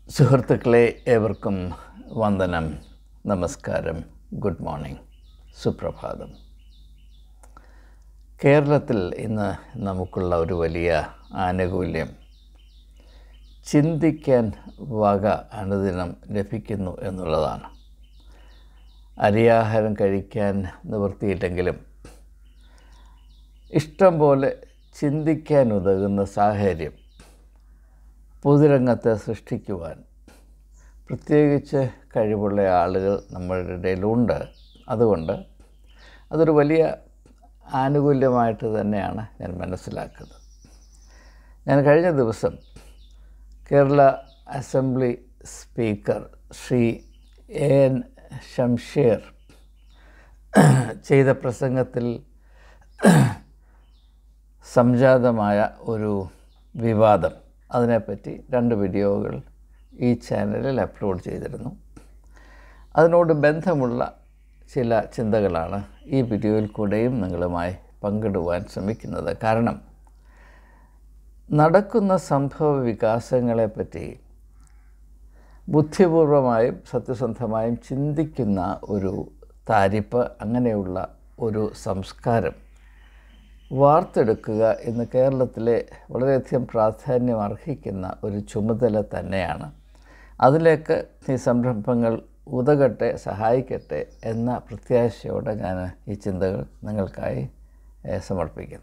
സുഹൃത്തുക്കളെ ഏവർക്കും വന്ദനം നമസ്കാരം ഗുഡ് മോർണിംഗ് സുപ്രഭാതം കേരളത്തിൽ ഇന്ന് നമുക്കുള്ള ഒരു വലിയ ആനുകൂല്യം ചിന്തിക്കാൻ വക അനുദിനം ലഭിക്കുന്നു എന്നുള്ളതാണ് അരിയാഹാരം കഴിക്കാൻ നിവൃത്തിയില്ലെങ്കിലും ഇഷ്ടം പോലെ ചിന്തിക്കാൻ ഉതകുന്ന സാഹചര്യം പൊതുരംഗത്തെ സൃഷ്ടിക്കുവാൻ പ്രത്യേകിച്ച് കഴിവുള്ള ആളുകൾ നമ്മളുടെ ഇടയിലുണ്ട് അതുകൊണ്ട് അതൊരു വലിയ ആനുകൂല്യമായിട്ട് തന്നെയാണ് ഞാൻ മനസ്സിലാക്കുന്നത് ഞാൻ കഴിഞ്ഞ ദിവസം Kerala assembly speaker Shri A N Shamseer ചെയ്ത പ്രസംഗത്തിൽ സംജാതമായ ഒരു വിവാദം അതിനെപ്പറ്റി രണ്ട് വീഡിയോകൾ ഈ ചാനലിൽ അപ്ലോഡ് ചെയ്തിരുന്നു അതിനോട് ബന്ധമുള്ള ചില ചിന്തകളാണ് ഈ വീഡിയോയിൽ കൂടെയും നിങ്ങളുമായി പങ്കിടുവാൻ ശ്രമിക്കുന്നത് കാരണം നടക്കുന്ന സംഭവ വികാസങ്ങളെപ്പറ്റി ബുദ്ധിപൂർവമായും സത്യസന്ധമായും ചിന്തിക്കുന്ന ഒരു താരിപ്പ് അങ്ങനെയുള്ള ഒരു സംസ്കാരം വാർത്തെടുക്കുക ഇന്ന് കേരളത്തിലെ വളരെയധികം പ്രാധാന്യം അർഹിക്കുന്ന ഒരു ചുമതല തന്നെയാണ് അതിലേക്ക് ഈ സംരംഭങ്ങൾ ഉതകട്ടെ സഹായിക്കട്ടെ എന്ന പ്രത്യാശയോടെ ഞാൻ ഈ ചിന്തകൾ നിങ്ങൾക്കായി സമർപ്പിക്കുന്നു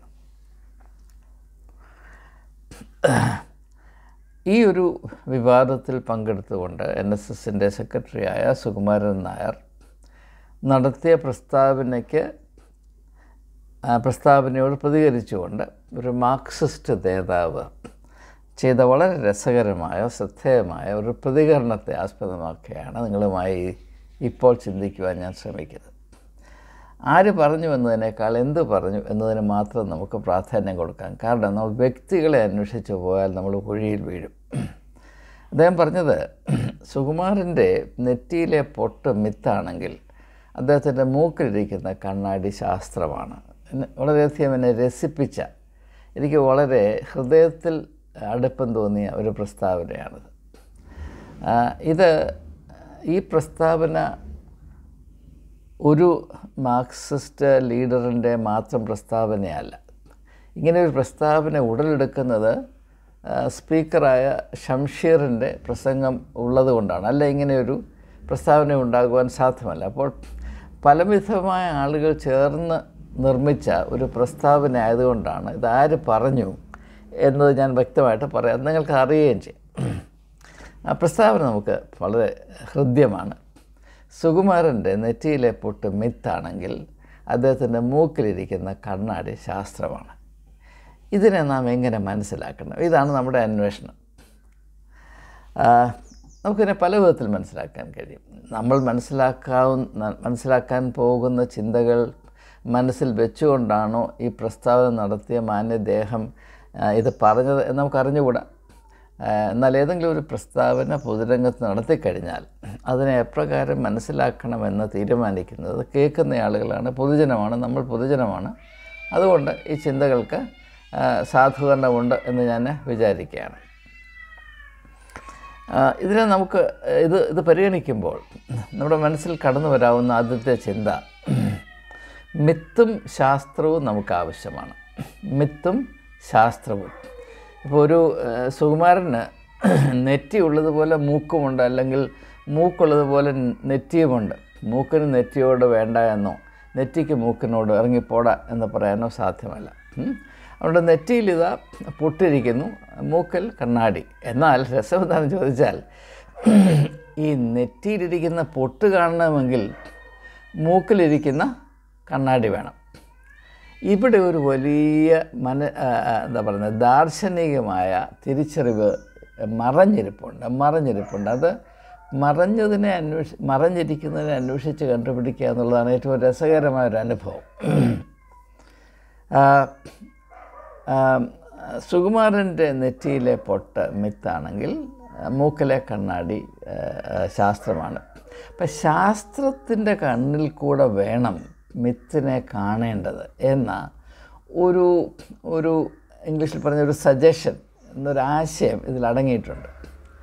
ഈ ഒരു വിവാദത്തിൽ പങ്കെടുത്തുകൊണ്ട് എൻ എസ് എസിൻ്റെ സെക്രട്ടറിയായ സുകുമാരൻ നായർ നടത്തിയ പ്രസ്താവനയ്ക്ക് പ്രസ്താവനയോട് പ്രതികരിച്ചുകൊണ്ട് ഒരു മാർക്സിസ്റ്റ് നേതാവ് ചെയ്ത വളരെ രസകരമായ ശ്രദ്ധേയമായ ഒരു പ്രതികരണത്തെ ആസ്പദമാക്കിയാണ് നിങ്ങളുമായി ഇപ്പോൾ ചിന്തിക്കുവാൻ ഞാൻ ശ്രമിക്കുന്നത് ആര് പറഞ്ഞു എന്നതിനേക്കാൾ എന്ത് പറഞ്ഞു എന്നതിന് മാത്രം നമുക്ക് പ്രാധാന്യം കൊടുക്കാം കാരണം നമ്മൾ വ്യക്തികളെ അന്വേഷിച്ച് പോയാൽ നമ്മൾ കുഴിയിൽ വീഴും അദ്ദേഹം പറഞ്ഞത് സുകുമാരൻ്റെ നെറ്റിയിലെ പൊട്ട് മിത്താണെങ്കിൽ അദ്ദേഹത്തിൻ്റെ മൂക്കിലിരിക്കുന്ന കണ്ണാടി ശാസ്ത്രമാണ് വളരെയധികം എന്നെ രസിപ്പിച്ച എനിക്ക് വളരെ ഹൃദയത്തിൽ അടുപ്പം തോന്നിയ ഒരു പ്രസ്താവനയാണിത് ഇത് ഈ പ്രസ്താവന ഒരു മാർക്സിസ്റ്റ് ലീഡറിൻ്റെ മാത്രം പ്രസ്താവനയല്ല ഇങ്ങനെ ഒരു പ്രസ്താവന ഉടലെടുക്കുന്നത് സ്പീക്കറായ ഷംഷീറിൻ്റെ പ്രസംഗം ഉള്ളത് കൊണ്ടാണ് അല്ല ഇങ്ങനെയൊരു പ്രസ്താവന ഉണ്ടാകുവാൻ സാധ്യമല്ല അപ്പോൾ പലവിധമായ ആളുകൾ ചേർന്ന് നിർമ്മിച്ച ഒരു പ്രസ്താവന ആയതുകൊണ്ടാണ് ഇതാര് പറഞ്ഞു എന്നത് ഞാൻ വ്യക്തമായിട്ട് പറയാം നിങ്ങൾക്ക് അറിയുകയും ചെയ്യും ആ പ്രസ്താവന നമുക്ക് വളരെ ഹൃദ്യമാണ് സുകുമാരൻ്റെ നെറ്റിയിലെ പൊട്ട് മിത്താണെങ്കിൽ അദ്ദേഹത്തിൻ്റെ മൂക്കിലിരിക്കുന്ന കണ്ണാടി ശാസ്ത്രമാണ് ഇതിനെ നാം എങ്ങനെ മനസ്സിലാക്കണം ഇതാണ് നമ്മുടെ അന്വേഷണം നമുക്കിതിനെ പല വിധത്തിൽ മനസ്സിലാക്കാൻ കഴിയും നമ്മൾ മനസ്സിലാക്കാവുന്ന മനസ്സിലാക്കാൻ പോകുന്ന ചിന്തകൾ മനസ്സിൽ വെച്ചുകൊണ്ടാണോ ഈ പ്രസ്താവന നടത്തിയ മാന്യദേഹം ഇത് പറഞ്ഞത് എന്ന് നമുക്ക് അറിഞ്ഞുകൂടാ എന്നാൽ ഏതെങ്കിലും ഒരു പ്രസ്താവന പൊതുരംഗത്ത് നടത്തിക്കഴിഞ്ഞാൽ അതിനെ എപ്രകാരം മനസ്സിലാക്കണമെന്ന് തീരുമാനിക്കുന്നത് കേൾക്കുന്ന ആളുകളാണ് പൊതുജനമാണ് നമ്മൾ പൊതുജനമാണ് അതുകൊണ്ട് ഈ ചിന്തകൾക്ക് സാധുകരണമുണ്ട് എന്ന് ഞാൻ വിചാരിക്കുകയാണ് ഇതിനെ നമുക്ക് ഇത് ഇത് പരിഗണിക്കുമ്പോൾ നമ്മുടെ മനസ്സിൽ കടന്നു വരാവുന്ന ആദ്യത്തെ ചിന്ത മിത്തും ശാസ്ത്രവും നമുക്ക് ആവശ്യമാണ് മിത്തും ശാസ്ത്രവും ഇപ്പോൾ ഒരു സുകുമാരന് നെറ്റി ഉള്ളതുപോലെ മൂക്കുമുണ്ട് അല്ലെങ്കിൽ മൂക്കുള്ളതുപോലെ നെറ്റിയുമുണ്ട് മൂക്കിന് നെറ്റിയോട് വേണ്ട എന്നോ നെറ്റിക്ക് മൂക്കിനോട് ഇറങ്ങിപ്പോട എന്ന് പറയാനോ സാധ്യമല്ല അതുകൊണ്ട് നെറ്റിയിൽ ഇതാ പൊട്ടിരിക്കുന്നു മൂക്കൽ കണ്ണാടി എന്നാൽ രസം എന്താണെന്ന് ചോദിച്ചാൽ ഈ നെറ്റിയിലിരിക്കുന്ന പൊട്ട് കാണണമെങ്കിൽ മൂക്കിലിരിക്കുന്ന കണ്ണാടി വേണം ഇവിടെ ഒരു വലിയ മന എന്താ പറയുന്നത് ദാർശനികമായ തിരിച്ചറിവ് മറഞ്ഞിരിപ്പുണ്ട് മറഞ്ഞിരിപ്പുണ്ട് അത് മറഞ്ഞതിനെ അന്വേഷി മറഞ്ഞിരിക്കുന്നതിനെ അന്വേഷിച്ച് കണ്ടുപിടിക്കുക എന്നുള്ളതാണ് ഏറ്റവും രസകരമായ ഒരു അനുഭവം സുകുമാരൻ്റെ നെറ്റിയിലെ പൊട്ട് മിത്താണെങ്കിൽ മൂക്കിലെ കണ്ണാടി ശാസ്ത്രമാണ് അപ്പം ശാസ്ത്രത്തിൻ്റെ കണ്ണിൽ കൂടെ വേണം മിത്തിനെ കാണേണ്ടത് എന്ന ഒരു ഒരു ഇംഗ്ലീഷിൽ പറഞ്ഞ ഒരു സജഷൻ എന്നൊരാശയം ഇതിൽ അടങ്ങിയിട്ടുണ്ട്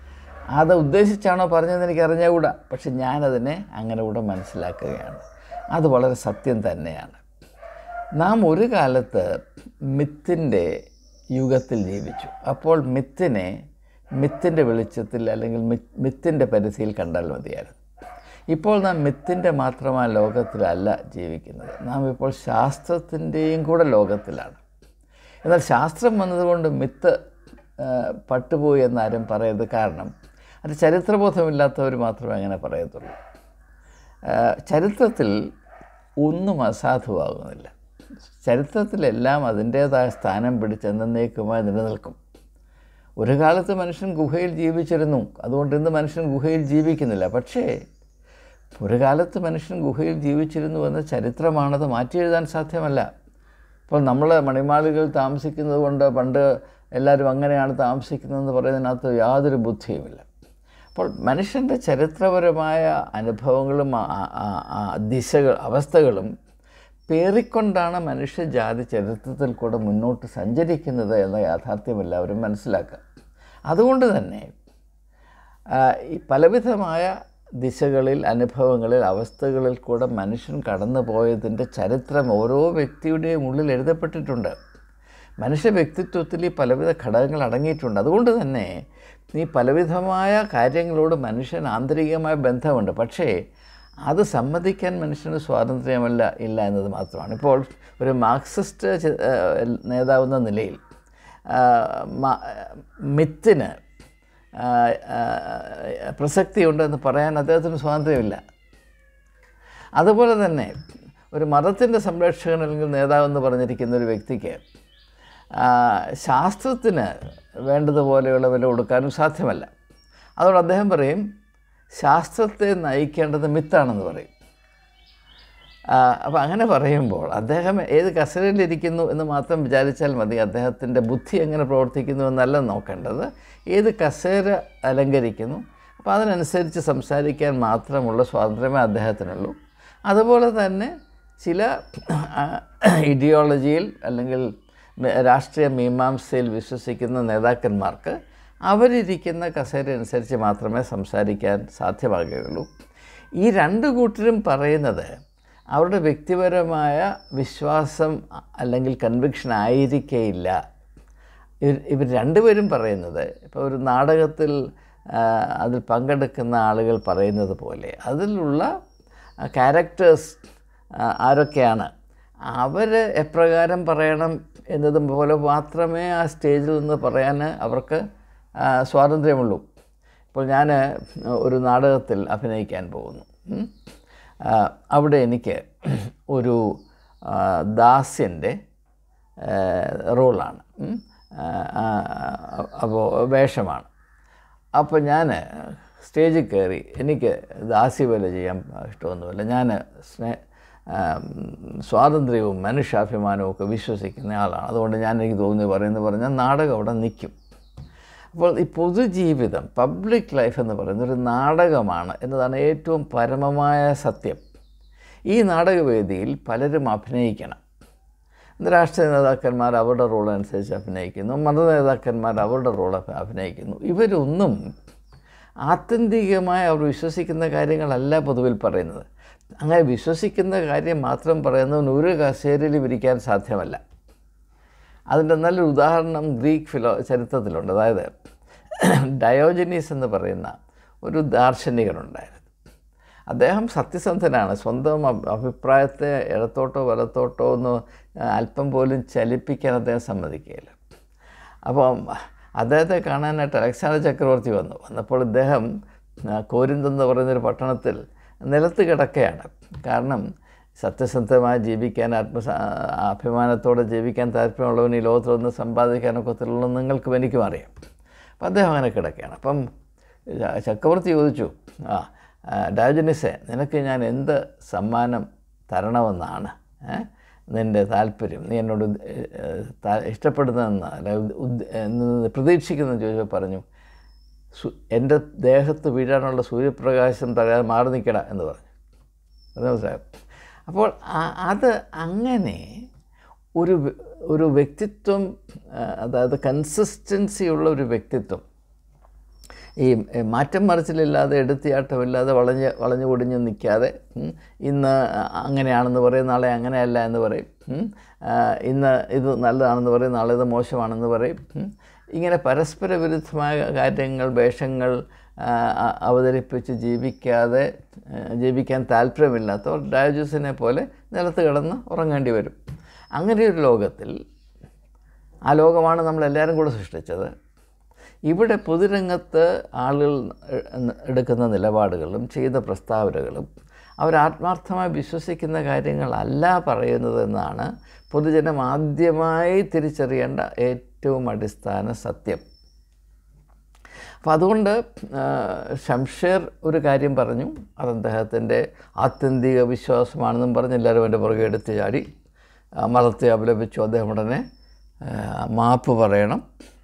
അത് ഉദ്ദേശിച്ചാണോ പറഞ്ഞതെന്ന് എനിക്ക് അറിഞ്ഞുകൂടാ പക്ഷെ ഞാനതിനെ അങ്ങനെ കൂടെ മനസ്സിലാക്കുകയാണ് അത് വളരെ സത്യം തന്നെയാണ് നാം ഒരു കാലത്ത് മിത്തിൻ്റെ യുഗത്തിൽ ജീവിച്ചു അപ്പോൾ മിത്തിനെ മിത്തിൻ്റെ വെളിച്ചത്തിൽ അല്ലെങ്കിൽ മിത്തിൻ്റെ പരിധിയിൽ കണ്ടാൽ മതിയായിരുന്നു ഇപ്പോൾ നാം മിത്തിൻ്റെ മാത്രമായ ലോകത്തിലല്ല ജീവിക്കുന്നത് നാം ഇപ്പോൾ ശാസ്ത്രത്തിൻ്റെയും കൂടെ ലോകത്തിലാണ് എന്നാൽ ശാസ്ത്രം വന്നതുകൊണ്ട് മിത്ത് പട്ടുപോയി എന്നാരും പറയരുത് കാരണം അത് ചരിത്രബോധമില്ലാത്തവർ മാത്രമേ അങ്ങനെ പറയത്തുള്ളൂ ചരിത്രത്തിൽ ഒന്നും അസാധുവാകുന്നില്ല ചരിത്രത്തിലെല്ലാം അതിൻ്റേതായ സ്ഥാനം പിടിച്ച് എന്നേക്കുമായി നിലനിൽക്കും ഒരു കാലത്ത് മനുഷ്യൻ ഗുഹയിൽ ജീവിച്ചിരുന്നു അതുകൊണ്ട് ഇന്ന് മനുഷ്യൻ ഗുഹയിൽ ജീവിക്കുന്നില്ല പക്ഷേ ഒരു കാലത്ത് മനുഷ്യൻ ഗുഹയിൽ ജീവിച്ചിരുന്നു എന്ന ചരിത്രമാണത് മാറ്റി എഴുതാൻ സാധ്യമല്ല ഇപ്പോൾ നമ്മൾ മണിമാളികൾ താമസിക്കുന്നത് കൊണ്ട് പണ്ട് എല്ലാവരും അങ്ങനെയാണ് താമസിക്കുന്നതെന്ന് പറയുന്നതിനകത്ത് യാതൊരു ബുദ്ധിയുമില്ല അപ്പോൾ മനുഷ്യൻ്റെ ചരിത്രപരമായ അനുഭവങ്ങളും ദിശകൾ അവസ്ഥകളും പേറിക്കൊണ്ടാണ് മനുഷ്യജാതി ചരിത്രത്തിൽ കൂടെ മുന്നോട്ട് സഞ്ചരിക്കുന്നത് എന്ന യാഥാർത്ഥ്യം എല്ലാവരും മനസ്സിലാക്കുക അതുകൊണ്ട് തന്നെ ഈ പലവിധമായ ദിശകളിൽ അനുഭവങ്ങളിൽ അവസ്ഥകളിൽ കൂടെ മനുഷ്യൻ കടന്നു പോയതിൻ്റെ ചരിത്രം ഓരോ വ്യക്തിയുടെയും ഉള്ളിൽ എഴുതപ്പെട്ടിട്ടുണ്ട് മനുഷ്യ വ്യക്തിത്വത്തിൽ ഈ പലവിധ ഘടകങ്ങൾ അടങ്ങിയിട്ടുണ്ട് അതുകൊണ്ട് തന്നെ ഈ പലവിധമായ കാര്യങ്ങളോട് മനുഷ്യൻ ആന്തരികമായ ബന്ധമുണ്ട് പക്ഷേ അത് സമ്മതിക്കാൻ മനുഷ്യന് സ്വാതന്ത്ര്യമല്ല ഇല്ല എന്നത് മാത്രമാണ് ഇപ്പോൾ ഒരു മാർക്സിസ്റ്റ് നേതാവെന്ന നിലയിൽ മിത്തിന് പ്രസക്തിയുണ്ടെന്ന് പറയാൻ അദ്ദേഹത്തിന് സ്വാതന്ത്ര്യമില്ല അതുപോലെ തന്നെ ഒരു മതത്തിൻ്റെ സംരക്ഷകൻ അല്ലെങ്കിൽ നേതാവെന്ന് പറഞ്ഞിരിക്കുന്ന ഒരു വ്യക്തിക്ക് ശാസ്ത്രത്തിന് വേണ്ടതുപോലെയുള്ള വില കൊടുക്കാനും സാധ്യമല്ല അതുകൊണ്ട് അദ്ദേഹം പറയും ശാസ്ത്രത്തെ നയിക്കേണ്ടത് മിത്താണെന്ന് പറയും അപ്പോൾ അങ്ങനെ പറയുമ്പോൾ അദ്ദേഹം ഏത് കസേരയിലിരിക്കുന്നു എന്ന് മാത്രം വിചാരിച്ചാൽ മതി അദ്ദേഹത്തിൻ്റെ ബുദ്ധി എങ്ങനെ പ്രവർത്തിക്കുന്നു എന്നല്ല നോക്കേണ്ടത് ഏത് കസേര അലങ്കരിക്കുന്നു അപ്പോൾ അതിനനുസരിച്ച് സംസാരിക്കാൻ മാത്രമുള്ള സ്വാതന്ത്ര്യമേ അദ്ദേഹത്തിനുള്ളൂ അതുപോലെ തന്നെ ചില ഇഡിയോളജിയിൽ അല്ലെങ്കിൽ രാഷ്ട്രീയ മീമാംസയിൽ വിശ്വസിക്കുന്ന നേതാക്കന്മാർക്ക് അവരിരിക്കുന്ന കസേര അനുസരിച്ച് മാത്രമേ സംസാരിക്കാൻ സാധ്യമാകുകയുള്ളൂ ഈ രണ്ട് കൂട്ടരും പറയുന്നത് അവരുടെ വ്യക്തിപരമായ വിശ്വാസം അല്ലെങ്കിൽ കൺവിക്ഷൻ ആയിരിക്കേയില്ല ഇവർ ഇവർ രണ്ടുപേരും പറയുന്നത് ഇപ്പോൾ ഒരു നാടകത്തിൽ അതിൽ പങ്കെടുക്കുന്ന ആളുകൾ പറയുന്നത് പോലെ അതിലുള്ള ക്യാരക്ടേഴ്സ് ആരൊക്കെയാണ് അവർ എപ്രകാരം പറയണം എന്നതും പോലെ മാത്രമേ ആ സ്റ്റേജിൽ നിന്ന് പറയാൻ അവർക്ക് സ്വാതന്ത്ര്യമുള്ളൂ ഇപ്പോൾ ഞാൻ ഒരു നാടകത്തിൽ അഭിനയിക്കാൻ പോകുന്നു അവിടെ എനിക്ക് ഒരു ദാസ്യൻ്റെ റോളാണ് അപ്പോൾ വേഷമാണ് അപ്പോൾ ഞാൻ സ്റ്റേജിൽ കയറി എനിക്ക് ദാസ്യവേല ചെയ്യാൻ ഇഷ്ടമൊന്നുമില്ല ഞാൻ സ്നേ സ്വാതന്ത്ര്യവും മനുഷ്യാഭിമാനവും ഒക്കെ വിശ്വസിക്കുന്ന ആളാണ് അതുകൊണ്ട് ഞാൻ എനിക്ക് തോന്നി പറയുന്നത് പറഞ്ഞാൽ നാടകം അവിടെ നിൽക്കും അപ്പോൾ ഈ പൊതുജീവിതം പബ്ലിക് ലൈഫ് എന്ന് പറയുന്നത് ഒരു നാടകമാണ് എന്നതാണ് ഏറ്റവും പരമമായ സത്യം ഈ നാടകവേദിയിൽ പലരും അഭിനയിക്കണം രാഷ്ട്രീയ നേതാക്കന്മാർ അവരുടെ റോൾ അനുസരിച്ച് അഭിനയിക്കുന്നു മത നേതാക്കന്മാർ അവരുടെ റോൾ അഭിനയിക്കുന്നു ഇവരൊന്നും ആത്യന്തികമായി അവർ വിശ്വസിക്കുന്ന കാര്യങ്ങളല്ല പൊതുവിൽ പറയുന്നത് അങ്ങനെ വിശ്വസിക്കുന്ന കാര്യം മാത്രം പറയുന്നവന് ഒരു കസേരയിലും ഇരിക്കാൻ സാധ്യമല്ല അതിൻ്റെ നല്ലൊരു ഉദാഹരണം ഗ്രീക്ക് ഫിലോ ചരിത്രത്തിലുണ്ട് അതായത് ഡയോജനീസ് എന്ന് പറയുന്ന ഒരു ദാർശനികനുണ്ടായിരുന്നു അദ്ദേഹം സത്യസന്ധനാണ് സ്വന്തം അഭിപ്രായത്തെ ഇടത്തോട്ടോ വലത്തോട്ടോ ഒന്ന് അല്പം പോലും ചലിപ്പിക്കാൻ അദ്ദേഹം സമ്മതിക്കുകയില്ല അപ്പം അദ്ദേഹത്തെ കാണാനായിട്ട് അലക്സാണ്ടർ ചക്രവർത്തി വന്നു വന്നപ്പോൾ ഇദ്ദേഹം കോരിന്തെന്ന് പറയുന്നൊരു പട്ടണത്തിൽ നിലത്ത് കിടക്കുകയാണ് കാരണം സത്യസന്ധമായി ജീവിക്കാൻ ആത്മ അഭിമാനത്തോടെ ജീവിക്കാൻ താല്പര്യമുള്ളവന് ഈ ലോകത്തിലൊന്ന് സമ്പാദിക്കാനൊക്കത്തുള്ളൂ നിങ്ങൾക്കും എനിക്കും അറിയാം അപ്പം അദ്ദേഹം അങ്ങനെ കിടക്കുകയാണ് അപ്പം ചക്രവർത്തി ചോദിച്ചു ആ ഡയോജനിസെ നിനക്ക് ഞാൻ എന്ത് സമ്മാനം തരണമെന്നാണ് നിൻ്റെ താല്പര്യം നീ എന്നോട് ഇഷ്ടപ്പെടുന്നതെന്ന് അല്ല പ്രതീക്ഷിക്കുന്നതെന്ന് ചോദിച്ചപ്പോൾ പറഞ്ഞു എൻ്റെ ദേഹത്ത് വീഴാനുള്ള സൂര്യപ്രകാശം തടയാതെ മാറി നിൽക്കട എന്ന് പറഞ്ഞു അത് മനസ്സിലായോ അപ്പോൾ അത് അങ്ങനെ ഒരു ഒരു വ്യക്തിത്വം അതായത് കൺസിസ്റ്റൻസി ഉള്ള ഒരു വ്യക്തിത്വം ഈ എ, മാറ്റം മറിച്ചിലില്ലാതെ എടുത്തിയാട്ടമില്ലാതെ വളഞ്ഞ് വളഞ്ഞു പൊടിഞ്ഞ് നിൽക്കാതെ ഉം, ഇന്ന് അങ്ങനെയാണെന്ന് പറയും നാളെ അങ്ങനെയല്ല എന്ന് പറയും ഉം, ആ, ഇന്ന് ഇത് നല്ലതാണെന്ന് പറയും നാളെ ഇത് മോശമാണെന്ന് പറയും ഉം. ഇങ്ങനെ പരസ്പര വിരുദ്ധമായ കാര്യങ്ങൾ വേഷങ്ങൾ ആ, അ- അവതരിപ്പിച്ച് ജീവിക്കാതെ ആ, ജീവിക്കാൻ താല്പര്യമില്ലാത്തവർ ഡയജൂസിനെ പോലെ നിലത്ത് കിടന്ന് ഉറങ്ങേണ്ടി വരും അങ്ങനെ ഒരു ലോകത്തിൽ ആ ലോകമാണ് നമ്മളെല്ലാവരും കൂടെ സൃഷ്ടിച്ചത് ഇവിടെ പൊതുരംഗത്ത് ആളുകൾ എ- എടുക്കുന്ന നിലപാടുകളും ചെയ്ത പ്രസ്താവനകളും അവർ ആത്മാർത്ഥമായി വിശ്വസിക്കുന്ന കാര്യങ്ങളല്ല പറയുന്നതെന്നാണ് പൊതുജനം ആദ്യമായി തിരിച്ചറിയേണ്ട ഏറ്റവും അടിസ്ഥാന സത്യം അപ്പം അതുകൊണ്ട് ആ, ഷംഷേർ ഒരു കാര്യം പറഞ്ഞു അത് അദ്ദേഹത്തിൻ്റെ ആത്യന്തിക വിശ്വാസമാണെന്നും പറഞ്ഞ് എല്ലാവരും എൻ്റെ പുറകെ എടുത്ത് ചാടി ആ, മതത്തെ അപലപിച്ചു അദ്ദേഹം ഉടനെ ആ, മാപ്പ് പറയണം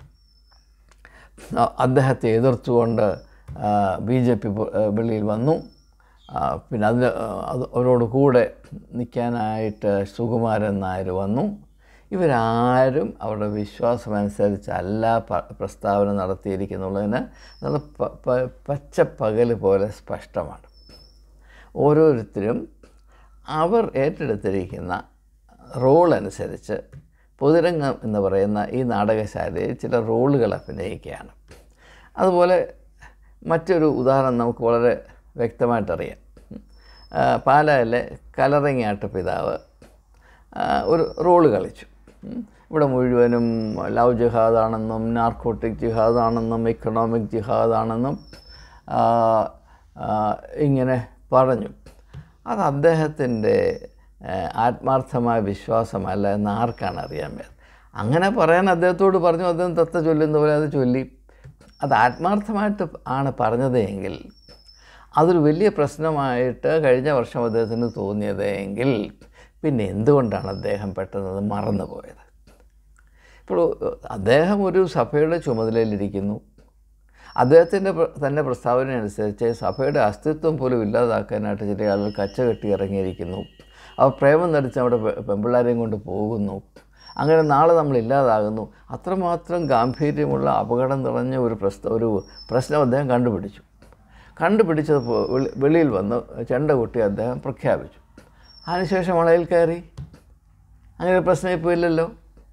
ആ, അദ്ദേഹത്തെ എതിർത്തുകൊണ്ട് ബി ജെ പി വെളിയിൽ വന്നു ആ, പിന്നെ അതിന് അത് അവരോട് കൂടെ നിൽക്കാനായിട്ട് സുകുമാരൻ നായർ വന്നു ഇവരാരും അവരുടെ വിശ്വാസമനുസരിച്ചല്ല പ പ്രസ്താവന നടത്തിയിരിക്കുന്നുള്ളതിന് നല്ല പ- പ- പച്ചപ്പകൽ പോലെ സ്പഷ്ടമാണ് ഓരോരുത്തരും അവർ ഏറ്റെടുത്തിരിക്കുന്ന റോൾ അനുസരിച്ച് പൊതുരംഗം എന്ന് പറയുന്ന ഈ നാടകശാലയിൽ ചില റോളുകൾ അഭിനയിക്കുകയാണ് അതുപോലെ മറ്റൊരു ഉദാഹരണം നമുക്ക് വളരെ വ്യക്തമായിട്ടറിയാം ആ, പാലായിലെ കലറങ്ങാട്ട് പിതാവ് ആ, ഒരു റോള് കളിച്ചു ഉം. ഇവിടെ മുഴുവനും ലവ് ജിഹാദാണെന്നും നാർക്കോട്ടിക് ജിഹാദാണെന്നും ഇക്കണോമിക് ജിഹാദാണെന്നും ആ, ആ, ഇങ്ങനെ പറഞ്ഞു അത് അദ്ദേഹത്തിൻ്റെ ആത്മാർത്ഥമായ വിശ്വാസമല്ല എന്ന് ആർക്കാണ് അറിയാൻ മേൽ അങ്ങനെ പറയാൻ അദ്ദേഹത്തോട് പറഞ്ഞു അദ്ദേഹം തത്ത ചൊല്ലുന്ന പോലെ അത് ചൊല്ലി അത് ആത്മാർത്ഥമായിട്ട് ആണ് പറഞ്ഞത് എങ്കിൽ അതൊരു വലിയ പ്രശ്നമായിട്ട് കഴിഞ്ഞ വർഷം അദ്ദേഹത്തിന് തോന്നിയത് എങ്കിൽ പിന്നെ എന്തുകൊണ്ടാണ് അദ്ദേഹം പെട്ടെന്ന് അത് മറന്നുപോയത് ഇപ്പോൾ അദ്ദേഹം ഒരു സഭയുടെ ചുമതലയിലിരിക്കുന്നു അദ്ദേഹത്തിൻ്റെ പ്ര- തന്നെ പ്രസ്താവന അനുസരിച്ച് സഭയുടെ അസ്തിത്വം പോലും ഇല്ലാതാക്കാനായിട്ട് ചില ആളുകൾ കച്ച കെട്ടി ഇറങ്ങിയിരിക്കുന്നു അവർ പ്രേമം നടിച്ച് അവിടെ പെ- പെമ്പിള്ളാരെയും കൊണ്ട് പോകുന്നു അങ്ങനെ നാളെ നമ്മൾ ഇല്ലാതാകുന്നു അത്രമാത്രം ഗാംഭീര്യമുള്ള അപകടം നിറഞ്ഞ ഒരു പ്രശ്ന ഒരു പ്രശ്നം അദ്ദേഹം കണ്ടുപിടിച്ചു കണ്ടുപിടിച്ചത് പോ- വെളി- വെളിയിൽ വന്ന് ചെണ്ട കൊട്ടി അദ്ദേഹം പ്രഖ്യാപിച്ചു അതിനുശേഷം വളയിൽ കയറി അങ്ങനെ ഒരു പ്രശ്നം ഇപ്പോൾ ഇല്ലല്ലോ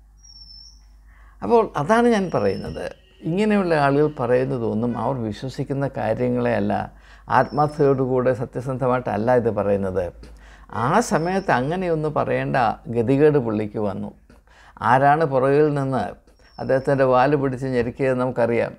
അപ്പോൾ അതാണ് ഞാൻ പറയുന്നത് ഇങ്ങനെയുള്ള ആളുകൾ പറയുന്നതൊന്നും അവർ വിശ്വസിക്കുന്ന കാര്യങ്ങളെയല്ല ആത്മാർത്ഥതയോടുകൂടെ സത്യസന്ധമായിട്ടല്ല ഇത് പറയുന്നത് ആ സമയത്ത് അങ്ങനെയൊന്ന് പറയേണ്ട ഗതികേട് പുള്ളിക്ക് വന്നു ആരാണ് പുറകിൽ നിന്ന് അദ്ദേഹത്തിൻ്റെ വാല് പിടിച്ച് ഞെരുക്കിയത് നമുക്കറിയാം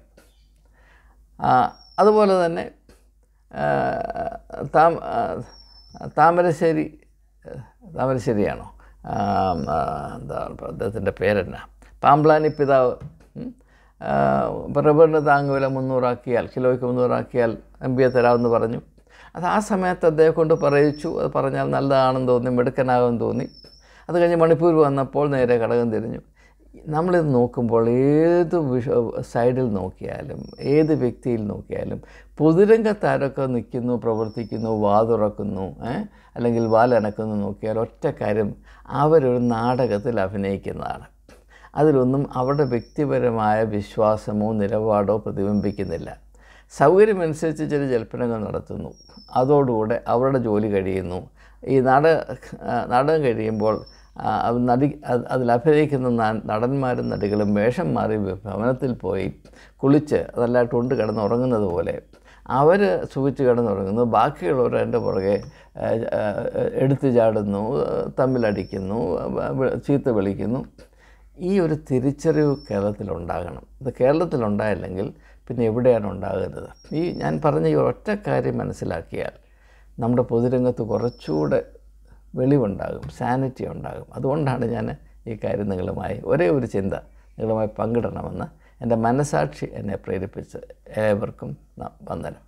ആ, അതുപോലെ തന്നെ ആ, താം ആ, താമരശ്ശേരി താമരശ്ശേരിയാണോ ആ, ആ, എന്താ അദ്ദേഹത്തിൻ്റെ പേരെന്നാ പാമ്പ്ലാനി പിതാവ് ഉം. ആ, ഇപ്പോൾ റബ്ബറിന് താങ്ങുവില മുന്നൂറാക്കിയാൽ കിലോയ്ക്ക് മുന്നൂറാക്കിയാൽ എം ബി എ തരാമെന്ന് പറഞ്ഞു അത് ആ സമയത്ത് അദ്ദേഹം കൊണ്ട് പറയിച്ചു അത് പറഞ്ഞാൽ നല്ലതാണെന്ന് തോന്നി മിടുക്കനാകുമെന്ന് തോന്നി അത് കഴിഞ്ഞ് മണിപ്പൂർ വന്നപ്പോൾ നേരെ ഘടകം തിരിഞ്ഞു നമ്മളിത് നോക്കുമ്പോൾ ഏത് വിഷ സൈഡിൽ നോക്കിയാലും ഏത് വ്യക്തിയിൽ നോക്കിയാലും പൊതുരംഗത്ത് ആരൊക്കെ നിൽക്കുന്നു പ്രവർത്തിക്കുന്നു വാതുറക്കുന്നു ഏ? അല്ലെങ്കിൽ വാലനക്കുന്നു നോക്കിയാൽ ഒറ്റ കാര്യം അവരൊരു നാടകത്തിൽ അഭിനയിക്കുന്നതാണ് അതിലൊന്നും അവരുടെ വ്യക്തിപരമായ വിശ്വാസമോ നിലപാടോ പ്രതിബിംബിക്കുന്നില്ല സൗകര്യമനുസരിച്ച് ചില ജൽപ്പനങ്ങൾ നടത്തുന്നു അതോടുകൂടെ അവരുടെ ജോലി കഴിയുന്നു ഈ നാടക നാടകം കഴിയുമ്പോൾ ആ, അത് നടി അത് അതിൽ അഭിനയിക്കുന്ന ന- നടന്മാരും നടികളും വേഷം മാറി ഭവനത്തിൽ പോയി കുളിച്ച് അതല്ലാട്ട് കൊണ്ട് കിടന്ന് ഉറങ്ങുന്നത് പോലെ അവർ സുഖിച്ച് കിടന്നുറങ്ങുന്നു ബാക്കിയുള്ളവർ എൻ്റെ പുറകെ ആ, ആ, എടുത്തു ചാടുന്നു തമ്മിലടിക്കുന്നു വ- ചീത്ത വിളിക്കുന്നു ഈ ഒരു തിരിച്ചറിവ് കേരളത്തിലുണ്ടാകണം ഇത് കേരളത്തിലുണ്ടായില്ലെങ്കിൽ പിന്നെ എവിടെയാണ് ഉണ്ടാകുന്നത് ഈ ഞാൻ പറഞ്ഞ ഈ ഒറ്റ കാര്യം മനസ്സിലാക്കിയാൽ നമ്മുടെ പൊതുരംഗത്ത് കുറച്ചുകൂടെ വെളിവുണ്ടാകും സാനിറ്റി ഉണ്ടാകും അതുകൊണ്ടാണ് ഞാൻ ഈ കാര്യം നിങ്ങളുമായി ഒരേ ഒരു ചിന്ത നിങ്ങളുമായി പങ്കിടണമെന്ന് എൻ്റെ മനസാക്ഷി എന്നെ പ്രേരിപ്പിച്ച് ഏവർക്കും ന- വന്ദനം